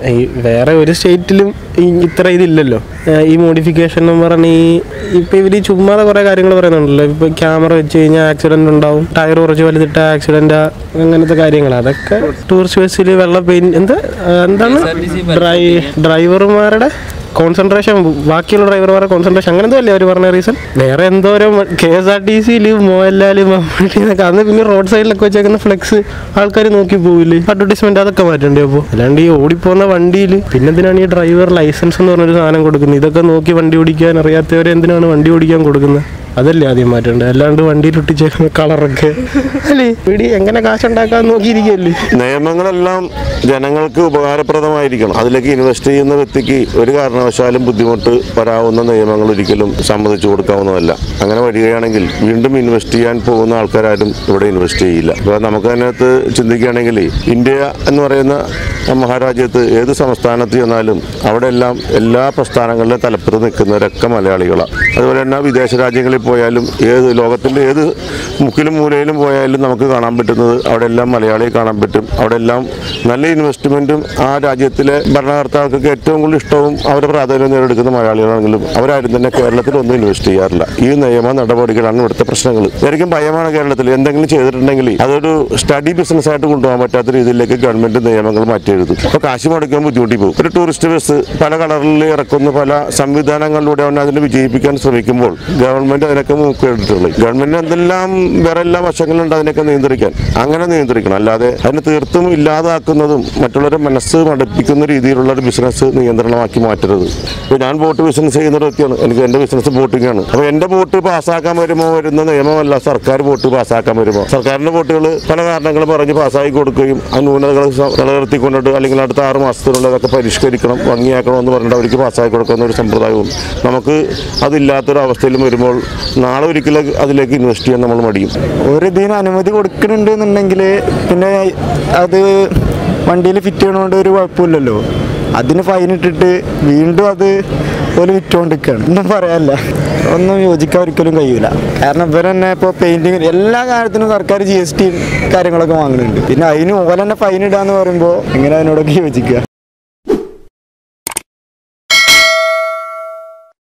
ഈ വേറെ ഒരു സ്റ്റേറ്റിലും ഈ- ഇത്ര ഇതില്ലല്ലോ ഏഹ് ഈ മോഡിഫിക്കേഷൻ എന്ന് പറഞ്ഞ ഈ ഇപ്പൊ ഇവര് ചുമ്മാതെ കുറെ കാര്യങ്ങൾ പറയുന്നുണ്ടല്ലോ ഇപ്പൊ ക്യാമറ വെച്ച് കഴിഞ്ഞാൽ ആക്സിഡന്റ് ഉണ്ടാവും ടയർ കുറച്ച് വലുതിട്ട ആക്സിഡന്റ് അങ്ങനത്തെ കാര്യങ്ങൾ അതൊക്കെ ടൂറിസ്റ്റ് ബസ്സിൽ വെള്ള പെയിന്റ് എന്താ ആ, എന്താണ് ഡ്രൈ ഡ്രൈവർമാരുടെ കോൺസെൻട്രേഷൻ ബാക്കിയുള്ള ഡ്രൈവർമാരുടെ കോൺസെൻട്രേഷൻ അങ്ങനെ എന്തോ അല്ലേ അവർ പറഞ്ഞ റീസൺ വേറെ എന്തോരം കെ എസ് ആർ ടി സിയിൽ മോഹൻലാൽ മമ്മൂട്ടി എന്നൊക്കെ അന്ന് പിന്നെ റോഡ് സൈഡിലൊക്കെ വെച്ചേക്കുന്ന ഫ്ലെക്സ് ആൾക്കാർ നോക്കി പോവില്ലേ അഡ്വർടൈസ്മെന്റ് അതൊക്കെ മാറ്റണ്ടേ അപ്പോൾ അല്ലാണ്ട് ഈ ഓടിപ്പോകുന്ന വണ്ടിയിൽ പിന്നെ എന്തിനാണ് ഈ ഡ്രൈവർ ലൈസൻസ് എന്ന് പറഞ്ഞൊരു സാധനം കൊടുക്കുന്നത് ഇതൊക്കെ നോക്കി വണ്ടി ഓടിക്കാൻ അറിയാത്തവരെ എന്തിനാണ് വണ്ടി ഓടിക്കാൻ കൊടുക്കുന്നത് അതല്ലേ ആദ്യം മാറ്റേണ്ടത് അല്ലാണ്ട് വണ്ടിയിൽ ഒട്ടിച്ചേക്കുന്ന കളറൊക്കെ അല്ലേ പിടി എങ്ങനെ കാശുണ്ടാക്കാൻ നോക്കിയിരിക്കല്ലേ നിയമങ്ങളെല്ലാം ജനങ്ങൾക്ക് ഉപകാരപ്രദമായിരിക്കണം അതിലേക്ക് ഇൻവെസ്റ്റ് ചെയ്യുന്ന വ്യക്തിക്ക് ഒരു കാരണവശാലും ബുദ്ധിമുട്ട് വരാവുന്ന നിയമങ്ങൾ ഒരിക്കലും സമ്മതിച്ചു കൊടുക്കാവുന്നതല്ല അങ്ങനെ വരികയാണെങ്കിൽ വീണ്ടും ഇൻവെസ്റ്റ് ചെയ്യാൻ പോകുന്ന ആൾക്കാരും ഇവിടെ ഇൻവെസ്റ്റ് ചെയ്യില്ല അപ്പോൾ നമുക്ക് അതിനകത്ത് ചിന്തിക്കുകയാണെങ്കിൽ ഇന്ത്യ എന്ന് പറയുന്ന മഹാരാജ്യത്ത് ഏത് സംസ്ഥാനത്ത് ചെന്നാലും അവിടെ എല്ലാം എല്ലാ പ്രസ്ഥാനങ്ങളിലും തലപ്പത്ത് നിൽക്കുന്നവരൊക്കെ മലയാളികളാണ് അതുപോലെ തന്നെ വിദേശ രാജ്യങ്ങളിൽ പോയാലും ഏത് ലോകത്തിൻ്റെ ഏത് മുക്കിലും മൂലയിലും പോയാലും നമുക്ക് കാണാൻ പറ്റുന്നത് അവിടെ എല്ലാം മലയാളിയെ കാണാൻ പറ്റും അവിടെ എല്ലാം നല്ല ഇൻവെസ്റ്റ്മെൻറ്റും ആ രാജ്യത്തിലെ ഭരണകർത്താക്കൾക്ക് ഏറ്റവും കൂടുതൽ ഇഷ്ടവും അവരുടെ പ്രാധാന്യം നേടിയെടുക്കുന്ന മലയാളികളാണെങ്കിലും അവരാരും തന്നെ കേരളത്തിൽ ഒന്നും ഇൻവെസ്റ്റ് ചെയ്യാറില്ല ഈ നിയമ നടപടികളാണ് ഇവിടുത്തെ പ്രശ്നങ്ങൾ ശരിക്കും ഭയമാണ് കേരളത്തിൽ എന്തെങ്കിലും ചെയ്തിട്ടുണ്ടെങ്കിൽ അതൊരു സ്റ്റഡി ബിസിനസ് ആയിട്ട് കൊണ്ടുപോകാൻ പറ്റാത്ത രീതിയിലേക്ക് ഗവൺമെന്റ് നിയമങ്ങൾ മാറ്റി എഴുതും അപ്പോൾ കാശ് മുടക്കാൻ ബുദ്ധിമുട്ടി പോകും ഒരു ടൂറിസ്റ്റ് ബസ് പല കളറിൽ ഇറക്കുന്ന പല സംവിധാനങ്ങളിലൂടെ അവൻ അതിനെ വിജയിപ്പിക്കാൻ ശ്രമിക്കുമ്പോൾ ഗവൺമെന്റ് അതിനൊക്കെ മൂക്കിട്ടിട്ടുള്ളൂ ഗവൺമെന്റിന് എന്തെല്ലാം വേറെ എല്ലാ വശങ്ങളുണ്ട് അതിനൊക്കെ നിയന്ത്രിക്കാൻ അങ്ങനെ നിയന്ത്രിക്കണം അല്ലാതെ അതിനെ തീർത്തും ഇല്ലാതാക്കുന്നതും മറ്റുള്ളവരെ മനസ്സ് മടുപ്പിക്കുന്ന രീതിയിലുള്ള ഒരു ബിസിനസ് നിയന്ത്രണമാക്കി മാറ്റരുത് ഇപ്പോൾ ഞാൻ ബോട്ട് ബിസിനസ് ചെയ്യുന്ന ഒരു വ്യക്തിയാണ് എനിക്ക് എൻ്റെ ബിസിനസ് ബോട്ടിംഗ് ആണ് അപ്പോൾ എൻ്റെ ബോട്ട് പാസ്സാക്കാൻ വരുമ്പോൾ വരുന്ന നിയമമല്ല സർക്കാർ ബോട്ട് പാസ്സാക്കാൻ വരുമ്പോൾ സർക്കാരിൻ്റെ ബോട്ടുകൾ പല കാരണങ്ങളും പറഞ്ഞ് പാസ്സാക്കി കൊടുക്കുകയും ആ ന്യൂനതകൾ സ- നിലനിർത്തിക്കൊണ്ടിട്ട് അല്ലെങ്കിൽ അടുത്ത ആറ് മാസത്തിനുള്ളിൽ അതൊക്കെ പരിഷ്കരിക്കണം ഭംഗിയാക്കണം എന്ന് പറഞ്ഞിട്ട് അവർക്ക് പാസ്സാക്കി കൊടുക്കുന്ന ഒരു സമ്പ്രദായവും നമുക്ക് അതില്ലാത്തൊരു അവസ്ഥയിലും വരുമ്പോൾ നാളെ ഒരിക്കലും അതിലേക്ക് ഇൻവെസ്റ്റ് ചെയ്യാൻ നമ്മൾ മടിയും ഒരു ഇതിന് അനുമതി കൊടുക്കുന്നുണ്ട് എന്നുണ്ടെങ്കിൽ പിന്നെ അത് വണ്ടിയിൽ ഫിറ്റ് ചെയ്യണോണ്ട് ഒരു കുഴപ്പമില്ലല്ലോ അതിന് ഫൈൻ ഇട്ടിട്ട് വീണ്ടും അത് പോലെ വിറ്റുകൊണ്ടിരിക്കുകയാണ് ഒന്നും പറയാനില്ല ഒന്നും യോജിക്കാൻ ഒരിക്കലും കഴിയൂല കാരണം ഇവർ തന്നെ ഇപ്പോൾ പെയിൻറ്റിങ് എല്ലാ കാര്യത്തിനും സർക്കാർ ജി എസ് ടി കാര്യങ്ങളൊക്കെ വാങ്ങുന്നുണ്ട് പിന്നെ അതിന് ഓല തന്നെ ഫൈൻ ഇടാന്ന് പറയുമ്പോൾ എങ്ങനെ അതിനോടൊക്കെ യോജിക്കുക